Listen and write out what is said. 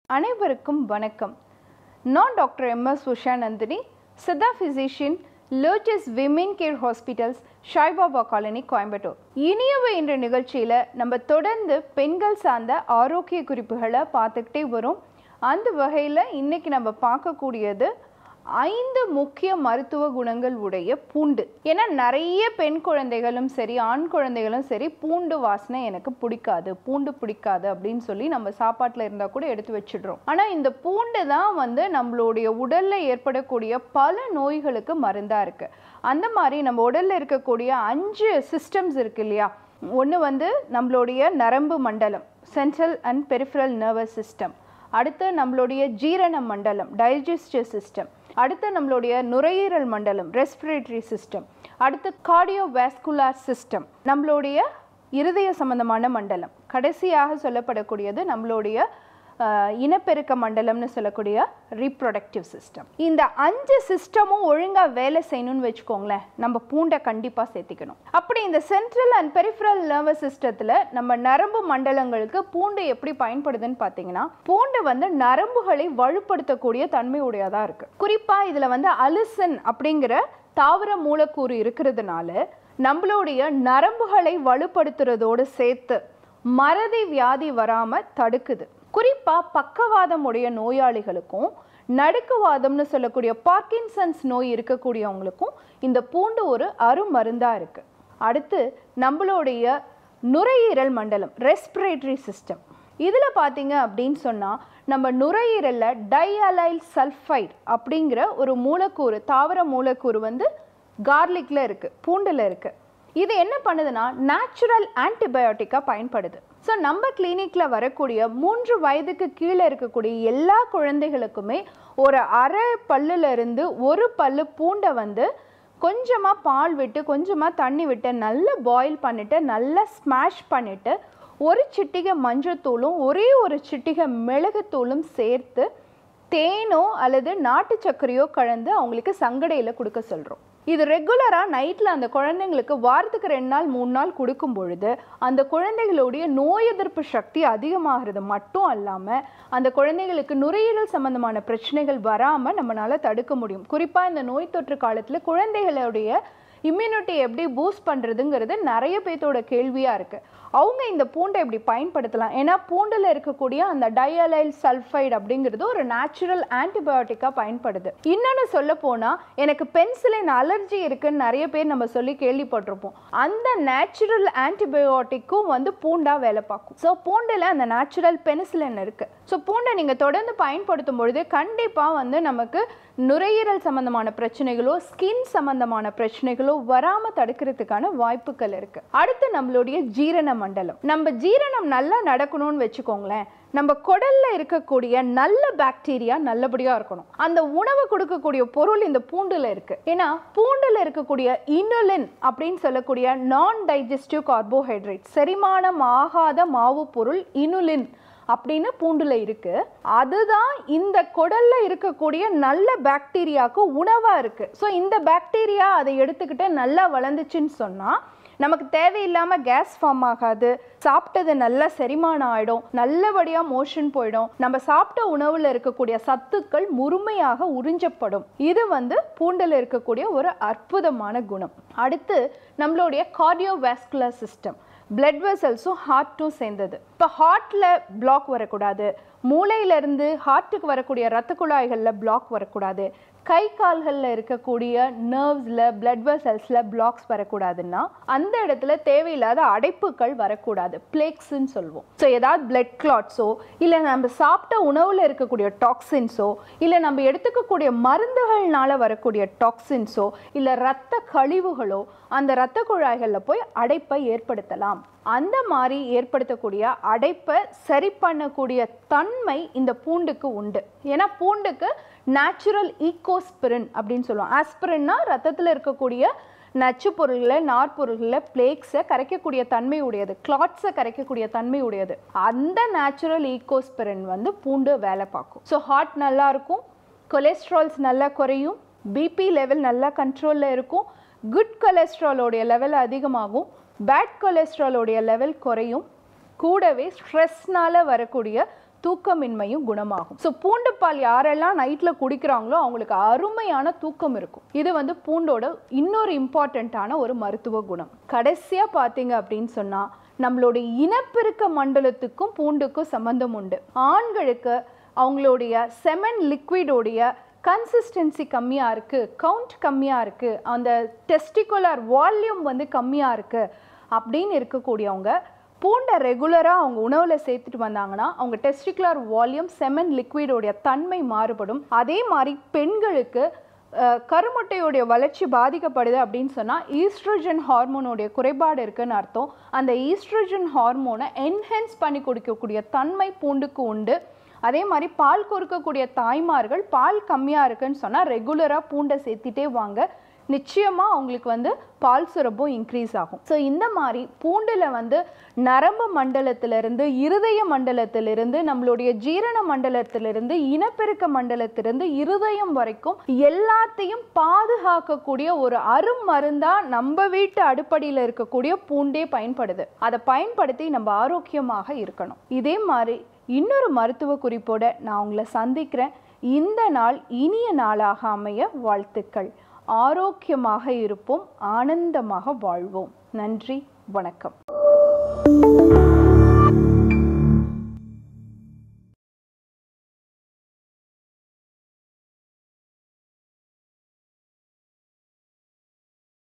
அனைவருக்கும் வணக்கம் நான் doctor M S Usha Nandini Siddha physician lotus women care hospitals Saibaba colony Coimbatore Iniyavai என்ற நிகழ்ச்சியில் நம்ம தொடர்ந்து பெண்கள் சார்ந்த ஆரோக்கிய குறிப்புகளை பார்த்துக்கிட்டே வரோம் அந்த வகையில் இன்னைக்கு நம்ம பார்க்கக்கூடியது ஐந்து முக்கிய மருத்துவ குணங்கள் உடைய பூண்டு ஏன்னா நிறைய பெண் குழந்தைகளும் சரி ஆண் குழந்தைகளும் சரி பூண்டு வாசனை எனக்கு பிடிக்காது பூண்டு பிடிக்காது அப்படின்னு சொல்லி நம்ம சாப்பாட்டில் இருந்தால் கூட எடுத்து வச்சிடுறோம் ஆனால் இந்த பூண்டு தான் வந்து நம்மளுடைய உடலில் ஏற்படக்கூடிய பல நோய்களுக்கு மருந்தாக இருக்குது அந்த மாதிரி நம்ம உடலில் இருக்கக்கூடிய அஞ்சு சிஸ்டம்ஸ் இருக்கு இல்லையா ஒன்று வந்து நம்மளுடைய நரம்பு மண்டலம் central and peripheral nervous system அடுத்து நம்மளுடைய ஜீரண மண்டலம் டைஜஸ்டிவ் சிஸ்டம் அடுத்து நம்மளுடைய நுரையீரல் மண்டலம் ரெஸ்பிரேட்டரி சிஸ்டம் அடுத்து கார்டியோவாஸ்குலார் சிஸ்டம் நம்மளுடைய இருதய சம்பந்தமான மண்டலம் கடைசியாக சொல்லப்படக்கூடியது நம்மளுடைய அஹ், இனப்பெருக்க மண்டலம்னு சொல்லக்கூடிய ரீப்ரொடக்டிவ் சிஸ்டம் இந்த அஞ்சு சிஸ்டமும் ஒழுங்காக வேலை செய்யணும்னு வச்சுக்கோங்களேன் நம்ம பூண்டை கண்டிப்பாக சேர்த்திக்கணும் அப்படி இந்த சென்ட்ரல் அண்ட் பெரிஃபரல் நர்வஸ் சிஸ்டத்தில் நம்ம நரம்பு மண்டலங்களுக்கு பூண்டு எப்படி பயன்படுதுன்னு பார்த்தீங்கன்னா பூண்டு வந்து நரம்புகளை வலுப்படுத்தக்கூடிய தன்மை உடையதாக இருக்குது குறிப்பாக இதில் வந்து அலிசன் அப்படிங்கிற தாவர மூலக்கூறு இருக்கிறதுனால நம்மளுடைய நரம்புகளை வலுப்படுத்துறதோடு சேர்த்து மறதி வியாதி வராம தடுக்குது குறிப்பா பக்கவாதம் உடைய நோயாளிகளுக்கும் நடுக்குவாதம்னு சொல்லக்கூடிய பார்க்கின்சன்ஸ் நோய் இருக்கக்கூடியவங்களுக்கும் இந்த பூண்டு ஒரு அருமருந்தா இருக்கு அடுத்து நம்மளுடைய நுரையீரல் மண்டலம் ரெஸ்பிரேட்டரி சிஸ்டம் இதில் பார்த்தீங்க அப்படின்னு சொன்னால் நம்ம நுரையீரலில் டைஅலைல் சல்ஃபைட் அப்படிங்கிற ஒரு மூலக்கூறு தாவர மூலக்கூறு வந்து கார்லிக்கில் இருக்குது பூண்டில் இருக்குது இது என்ன பண்ணுதுன்னா நேச்சுரல் ஆன்டிபயோட்டிக்காக பயன்படுது ஸோ நம்ம கிளினிக்கில் வரக்கூடிய மூன்று வயதுக்கு கீழே இருக்கக்கூடிய எல்லா குழந்தைகளுக்குமே ஒரு அரை பல்லுல இருந்து ஒரு பல்லு பூண்டை வந்து கொஞ்சமாக பால் விட்டு கொஞ்சமாக தண்ணி விட்டு நல்லா பாயில் பண்ணிவிட்டு நல்லா ஸ்மாஷ் பண்ணிவிட்டு ஒரு சிட்டிகை மஞ்சத்தூளும் ஒரே ஒரு சிட்டிகை மிளகுத்தூளும் சேர்த்து தேனோ அல்லது நாட்டு சர்க்கரையோ கலந்து அவங்களுக்கு சங்கடையில் கொடுக்க சொல்கிறோம் இது ரெகுலராக நைட்டில் அந்த குழந்தைங்களுக்கு வாரத்துக்கு ரெண்டு நாள் மூணு நாள் கொடுக்கும் பொழுது அந்த குழந்தைகளுடைய நோய் எதிர்ப்பு சக்தி அதிகமாகிறது மட்டும் அல்லாமல் அந்த குழந்தைகளுக்கு நுரையீரல் சம்பந்தமான பிரச்சனைகள் வராமல் நம்மளால் தடுக்க முடியும் குறிப்பாக இந்த நோய் தொற்று காலத்தில் குழந்தைகளுடைய இம்யூனிட்டி எப்படி பூஸ்ட் பண்ணுறதுங்கிறது நிறைய பேர்த்தோட கேள்வியாக இருக்குது அவங்க இந்த பூண்டை எப்படி பயன்படுத்தலாம் ஏன்னா பூண்டில் இருக்கக்கூடிய அந்த டயலைல் சல்ஃபைடு அப்படிங்கிறது ஒரு நேச்சுரல் ஆன்டிபயோட்டிக்காக பயன்படுது இன்னொன்று சொல்ல போனால் எனக்கு பென்சிலின் அலர்ஜி இருக்குன்னு நிறைய பேர் நம்ம சொல்லி கேள்விப்பட்டிருப்போம் அந்த நேச்சுரல் ஆன்டிபயோட்டிக்கும் வந்து பூண்டாக வேலை பார்க்கும் ஸோ பூண்டில் அந்த நேச்சுரல் பெனிசிலின் இருக்குது ஸோ பூண்டை நீங்கள் தொடர்ந்து பயன்படுத்தும் பொழுது கண்டிப்பாக வந்து நமக்கு நுரையீரல் சம்பந்தமான பிரச்சனைகளோ ஸ்கின் சம்பந்தமான பிரச்சனைகளோ வராமல் தடுக்கிறதுக்கான வாய்ப்புகள் இருக்கு அடுத்து நம்மளுடைய ஜீரண மண்டலம் நம்ம ஜீரணம் நல்லா நடக்கணும்னு வச்சுக்கோங்களேன் நம்ம குடல்ல இருக்கக்கூடிய நல்ல பாக்டீரியா நல்லபடியா இருக்கணும் அந்த உணவு கொடுக்கக்கூடிய பொருள் இந்த பூண்டுல இருக்கு ஏன்னா பூண்டுல இருக்கக்கூடிய இனுலின் அப்படின்னு சொல்லக்கூடிய நான் டைஜஸ்டிவ் கார்போஹைட்ரேட் செரிமானம் ஆகாத மாவு பொருள் இனுலின் அப்படின்னு பூண்டுல இருக்கு அதுதான் இந்த குடல்ல இருக்கக்கூடிய நல்ல பாக்டீரியாவுக்கு உணவா இருக்கு ஸோ இந்த பாக்டீரியா அதை எடுத்துக்கிட்டு நல்லா வளர்ந்துச்சுன்னு சொன்னா நமக்கு தேவையில்லாம கேஸ் ஃபார்ம் ஆகாது சாப்பிட்டது நல்லா செரிமானம் ஆயிடும் நல்லபடியா மோஷன் போயிடும் நம்ம சாப்பிட்ட உணவுல இருக்கக்கூடிய சத்துக்கள் முழுமையாக உறிஞ்சப்படும் இது வந்து பூண்டில் இருக்கக்கூடிய ஒரு அற்புதமான குணம் அடுத்து நம்மளுடைய கார்டியோவாஸ்குலர் சிஸ்டம் பிளட் வெசல்ஸும் ஹார்ட்டும் சேர்ந்தது இப்போ ஹார்ட்டில் பிளாக் வரக்கூடாது மூளையிலேருந்து ஹார்ட்டுக்கு வரக்கூடிய ரத்த குழாய்களில் பிளாக் வரக்கூடாது கை கால்களில் இருக்கக்கூடிய நர்வ்ஸில் பிளட் வெசல்ஸில் பிளாக்ஸ் வரக்கூடாதுன்னா அந்த இடத்துல தேவையில்லாத அடைப்புகள் வரக்கூடாது பிளேக்ஸ்ன்னு சொல்லுவோம் ஸோ ஏதாவது பிளட் கிளாட்ஸோ இல்லை நம்ம சாப்பிட்ட உணவில் இருக்கக்கூடிய டாக்ஸின்ஸோ இல்லை நம்ம எடுத்துக்கக்கூடிய மருந்துகள்னால வரக்கூடிய டாக்ஸின்ஸோ இல்லை ரத்த கழிவுகளோ அந்த இரத்த குழாய்களில் போய் அடைப்பை ஏற்படுத்தலாம் அந்த மாதிரி ஏற்படுத்தக்கூடிய அடைப்பை சரி பண்ணக்கூடிய தன்மை இந்த பூண்டுக்கு உண்டு ஏன்னா பூண்டுக்கு நேச்சுரல் ஈகோஸ்பிரின் அப்படின்னு சொல்லுவோம் ஆஸ்பிரின்னா ரத்தத்தில் இருக்கக்கூடிய நச்சு பொருள்களை நார்பொருள்களை பிளேக்ஸை கரைக்கக்கூடிய தன்மை உடையது கிளாட்ஸை கரைக்கக்கூடிய தன்மை உடையது அந்த நேச்சுரல் ஈகோஸ்பிரின் வந்து பூண்டு வேலை பார்க்கும் ஸோ ஹார்ட் நல்லா இருக்கும் கொலஸ்ட்ரால்ஸ் நல்லா குறையும் பிபி லெவல் நல்லா கண்ட்ரோலில் இருக்கும் குட் கொலஸ்ட்ராலோடைய லெவல் அதிகமாகும் பேட் கொலஸ்ட்ராலோடைய லெவல் குறையும் கூடவே ஸ்ட்ரெஸ்னால வரக்கூடிய தூக்கமின்மையும் குணமாகும் ஸோ பூண்டு பால் யாரெல்லாம் நைட்டில் குடிக்கிறாங்களோ அவங்களுக்கு அருமையான தூக்கம் இருக்கும் இது வந்து பூண்டோட இன்னொரு இம்பார்ட்டண்ட்டான ஒரு மருத்துவ குணம் கடைசியாக பார்த்தீங்க அப்படின்னு சொன்னால் நம்மளுடைய இனப்பெருக்க மண்டலத்துக்கும் பூண்டுக்கும் சம்பந்தம் உண்டு ஆண்களுக்கு அவங்களுடைய செமன் லிக்விடோடைய கன்சிஸ்டன்சி கம்மியாக இருக்குது கவுண்ட் கம்மியாக இருக்குது அந்த டெஸ்டிகுலர் வால்யூம் வந்து கம்மியாக இருக்குது அப்படின்னு இருக்கக்கூடியவங்க பூண்டை ரெகுலராக அவங்க உணவில் சேர்த்துட்டு வந்தாங்கன்னா அவங்க டெஸ்டிகுலர் வால்யூம் செமன் லிக்விடோடைய தன்மை மாறுபடும் அதே மாதிரி பெண்களுக்கு அஹ், கருமுட்டையோடைய வளர்ச்சி பாதிக்கப்படுது அப்படின்னு சொன்னால் ஈஸ்ட்ரோஜன் ஹார்மோனுடைய குறைபாடு இருக்குன்னு அர்த்தம் அந்த ஈஸ்ட்ரோஜன் ஹார்மோனை என்ஹென்ஸ் பண்ணி கொடுக்கக்கூடிய தன்மை பூண்டுக்கு உண்டு அதே மாதிரி பால் கொடுக்கக்கூடிய தாய்மார்கள் பால் கம்மியாக இருக்குன்னு சொன்னால் ரெகுலராக பூண்டை சேர்த்திட்டே வாங்க நிச்சயமாக அவங்களுக்கு வந்து பால் சுரப்பும் இன்க்ரீஸ் ஆகும் ஸோ இந்த மாதிரி பூண்டில் வந்து நரம்பு மண்டலத்திலிருந்து இருதய மண்டலத்திலிருந்து நம்மளுடைய ஜீரண மண்டலத்திலிருந்து இனப்பெருக்க மண்டலத்திலிருந்து இருதயம் வரைக்கும் எல்லாத்தையும் பாதுகாக்கக்கூடிய ஒரு அருமருந்தா நம்ம வீட்டு அடுப்படியில் இருக்கக்கூடிய பூண்டே பயன்படுது அதை பயன்படுத்தி நம்ம ஆரோக்கியமாக இருக்கணும் இதே மாதிரி இன்னொரு மருத்துவ குறிப்போட நான் உங்களை சந்திக்கிறேன் இந்த நாள் இனிய நாளாக அமைய வாழ்த்துக்கள் ஆரோக்கியமாக இருப்போம் ஆனந்தமாக வாழ்வோம் நன்றி வணக்கம்